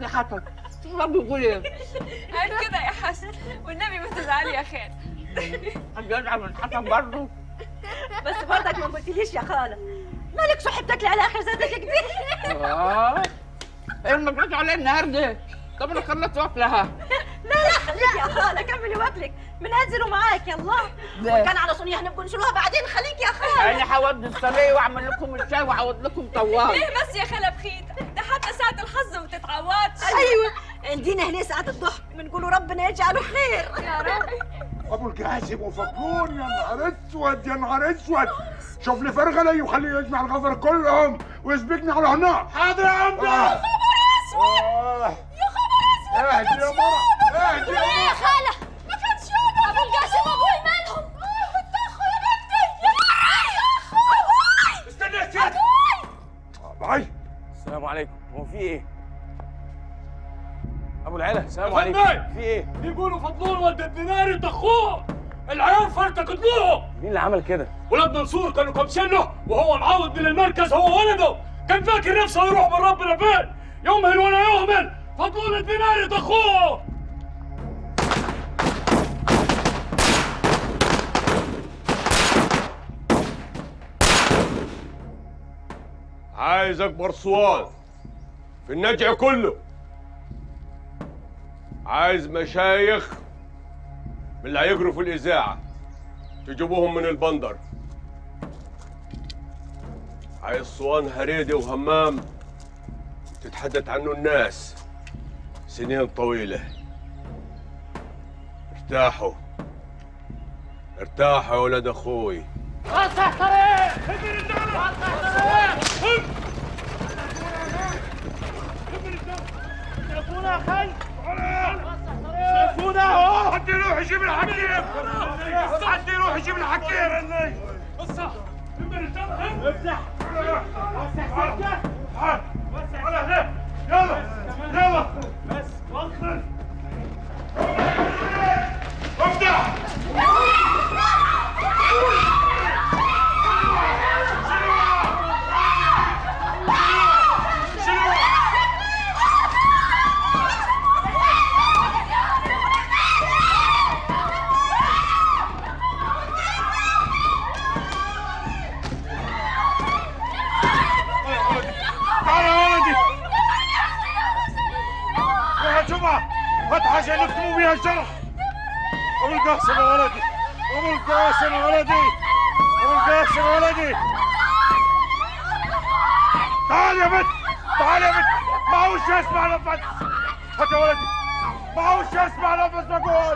يا حسن ما بيقول ايه قال كده يا حسن والنبي ما تزعلي يا خال هتزعل من حسن برضه بس برضك ما قلتليش يا خاله مالك صحبتك لي على اخر زادك كده اه ايه ما جاتش عليا النهارده طب انا خلصت واكلها لا لا خليك يا خاله كملي واكلك بننزله معاك يلا لا. وكان على صنيع نبقى نشيلوها بعدين خليك يا خاله انا هودي الصينيه واعمل لكم الشاي واعوض لكم طوال ليه بس يا خالة بخيت ده حتى ساعة الحظ ما تتعوضش ايوه عندنا هنا ساعه الضحك بنقولوا ربنا يجعله خير يا رب ابو القاسم وفضلون يا نهار اسود يا نهار اسود شوف لي فرغلي وخليه يجمع الغفر كلهم ويسبقني على هناك حاضر يا عمدة يا خبر اسود يا خبر اسود اهدي يا مرة اهدي يا ايه يا خاله ما كانش يقدر ابو القاسم ابوي مالهم بتاخوا يا بنتي يا استنى يا سيدي باي السلام عليكم هو في ايه؟ ابو العلا السلام يا عليكم فندم! في ايه؟ يقولوا فضلون ولد الدينار يطخوه العيال فرتك طلوعه مين اللي عمل كده؟ ولاد منصور كانوا كابسينه وهو معاود من المركز هو ولده كان فاكر نفسه يروح من ربنا فين يمهل ولا يهمل فضلون الدينار يطخوه عايز اكبر صوان في النجع كله عايز مشايخ من اللي هيجروا في الاذاعه تجيبوهم من البندر عايز صوان هريدي وهمام تتحدث عنه الناس سنين طويله ارتاحوا ارتاحوا يا ولد اخوي حد يروح يجيب الحكيم حد يروح يجيب الحكيم افتح افتح يلا يلا بس وخر افتح تعال يا ولدي يا جمعة هات حاجة نكتبوا بيها الجرح أبو القاسم يا ولدي أبو القاسم يا ولدي أبو القاسم يا ولدي تعال يا بنت تعال يا بنت معهوش يسمع نفس هات يا ولدي معهوش يسمع نفس بقول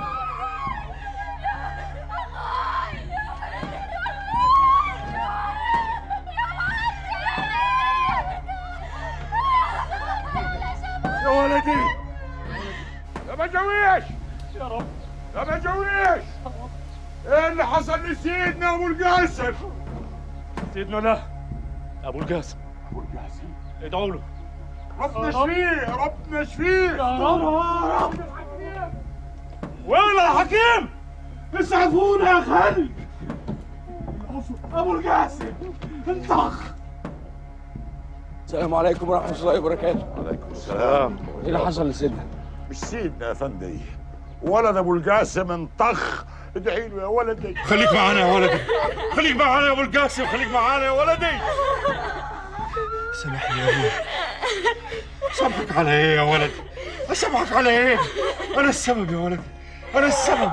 يا ولدي يا بجويش يا رب يا بجويش ايه اللي حصل لسيدنا ابو القاسم سيدنا لا ابو القاسم ابو القاسم ادعوا له ربنا اشفيه ربنا اشفيه يا رب وين الحكيم اسعفونا يا خالي ابو القاسم انطخ السلام عليكم ورحمه الله وبركاته عليكم السلام ايه اللي حصل لسيدنا؟ مش سيدنا يا فندي ولد ابو القاسم انطخ ادعي له يا ولدي خليك معانا يا ولدي خليك معانا يا ابو القاسم خليك معانا يا ولدي سامحني يا ابوي سامحك على ايه يا ولدي اسامحك على ايه انا السبب يا ولدي انا السبب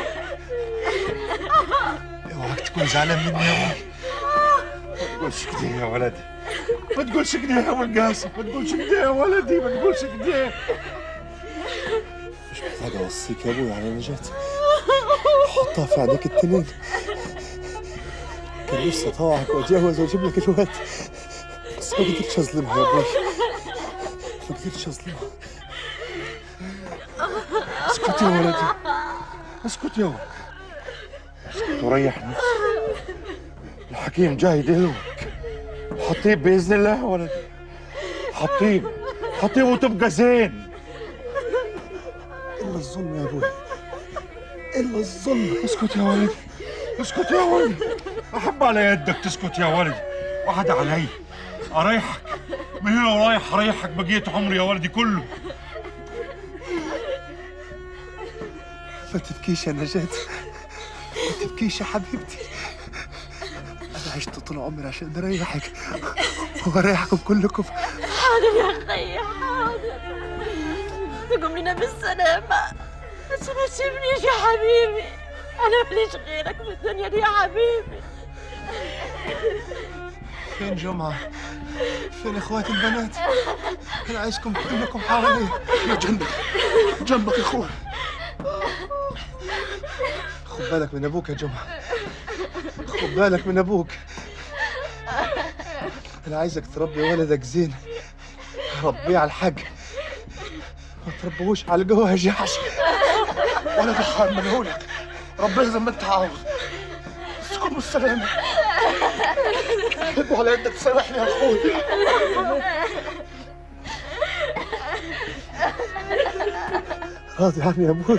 اوعك تكون زعلان مني يا ابوي ما تقولش كده يا ولدي ما تقولش كده يا ابو القاسم ما تقولش كده يا ولدي ما تقولش كده مش محتاج اوصيك يا ابوي على نجاتي حطها في عينيك التنين كان نفسي اطوعك واتجوز واجيب لك الواد بس ما قدرتش اظلمها يا ابوي ما قدرتش اظلمها اسكت يا ولدي اسكت يا ولد اسكت وريح نفسك الحكيم جاي دلوك حطيه باذن الله يا ولدي حطيه حطيه وتبقى زين الا الظلم يا ابوي الا الظلم اسكت يا ولدي اسكت يا ولدي احب على يدك تسكت يا ولدي واحد علي اريحك من هنا ورايح هريحك بقية عمري يا ولدي كله ما تبكيش يا نجاة ما تبكيش يا حبيبتي أنا عشت طول عمري عشان أريحك وأريحكم كلكم حاضر يا خي حاضر تقوم لنا بالسلامة بس ما تسيبنيش يا حبيبي أنا ماليش غيرك في الدنيا دي يا حبيبي فين جمعة؟ فين إخواتي البنات؟ أنا عايزكم كلكم حواليا يا جنبك جنبك يا أخوي خد بالك من أبوك يا جمعة خد بالك من أبوك أنا عايزك تربي ولدك زين ربيه على الحق ما تربوش على القهوة جحش ولا تحملهولك ربيه زي ما أنت عاوز بس كن بالسلامة حبه على يدك تسامحني يا أخوي راضي عني يا أبوي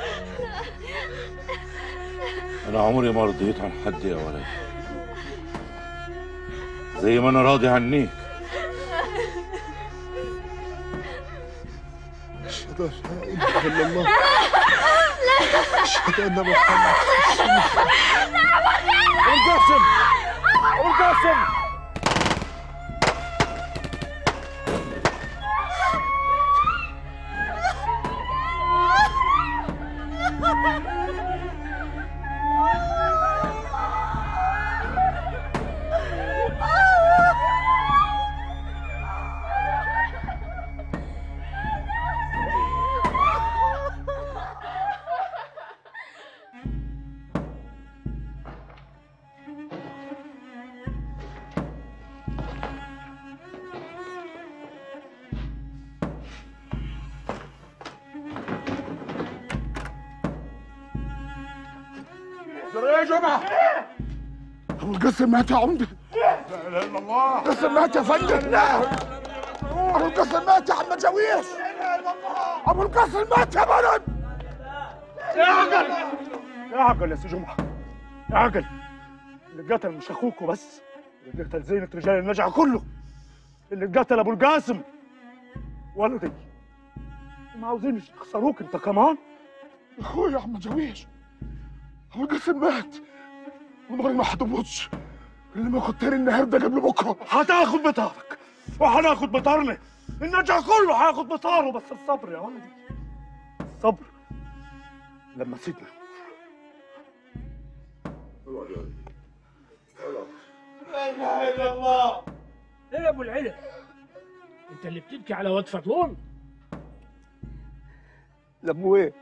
أنا عمري ما رضيت عن حد يا ولد زي ما أنا راضي عنيك أشهد أن لا إله إلا الله أشهد أن محمد القاسم القاسم جرى يا جمعة أبو القاسم مات يا عمدة لا إله إلا الله القاسم مات يا فندم لا أبو القاسم مات يا عم جويش أبو القاسم مات يا بلد يا عقل يا عقل يا سي جمعة يا عقل اللي قتل مش اخوك بس اللي قتل زينة رجال النجع كله اللي قتل ابو القاسم ولدي ما عاوزين يخسروك انت كمان أخويا يا عم جويش أبو القاسم مات والمغرب ما هتموتش اللي ما كنت تاني النهارده قبل بكره هتاخد بطارك وهناخد بطارنا النجع كله هياخد بطاره بس الصبر يا ولدي الصبر لما سيدنا ايه يا ابو العلا انت اللي بتبكي على واد فضلون ذنبه ايه؟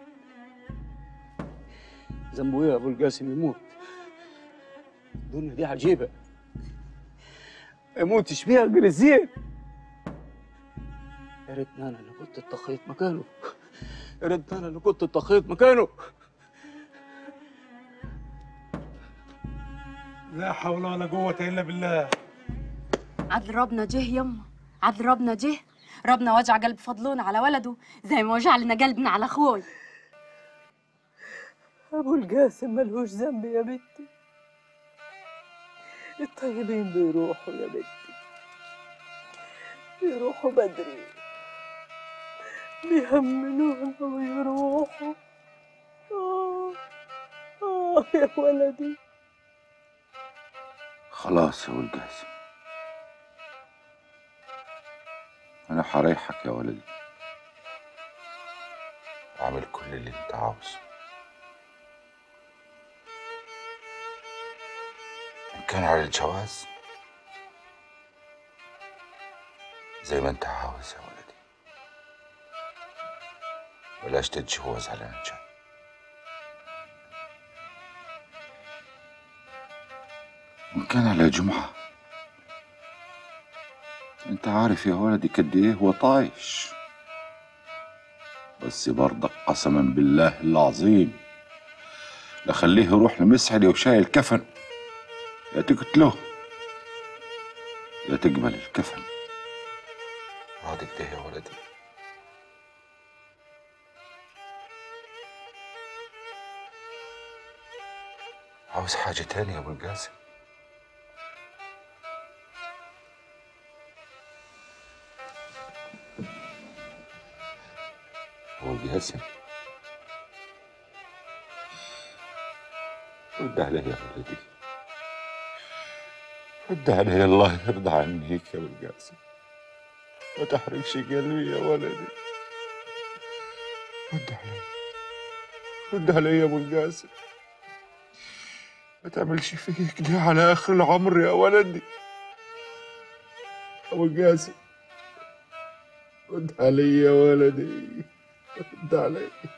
ذنبه ايه يا ابو القاسم يموت؟ الدنيا دي عجيبة ما يموتش فيها غير الزين يا ريتني انا اللي كنت اتخيط مكانه يا ريتني انا اللي كنت اتخيط مكانه لا حول ولا قوة إلا بالله عدل ربنا جه يما عدل ربنا جه ربنا وجع قلب فضلون على ولده زي ما وجع لنا قلبنا على اخوي أبو القاسم ملهوش ذنب يا بنتي الطيبين بيروحوا يا بنتي بيروحوا بدري بيهملونا ويروحوا آه آه يا ولدي خلاص يا ولد قاسم أنا حريحك يا ولدي أعمل كل اللي أنت عاوزه إن كان على الجواز زي ما أنت عاوز يا ولدي بلاش تتجوز على نجاة وإن كان على جمعة انت عارف يا ولدي قد ايه هو طايش بس برضك قسما بالله العظيم لخليه يروح لمسعدي وشايل كفن يا تقتله يا تقبل الكفن راضي كده يا ولدي عاوز حاجة تانية يا ابو القاسم ابو جاسم رد علي يا ولدي رد علي الله يرضى عنك يا ابو القاسم ما تحرقش قلبي يا ولدي رد علي رد علي يا ابو القاسم ما تعملش فيك دي على اخر العمر يا ولدي ابو القاسم رد علي يا ولدي رد علي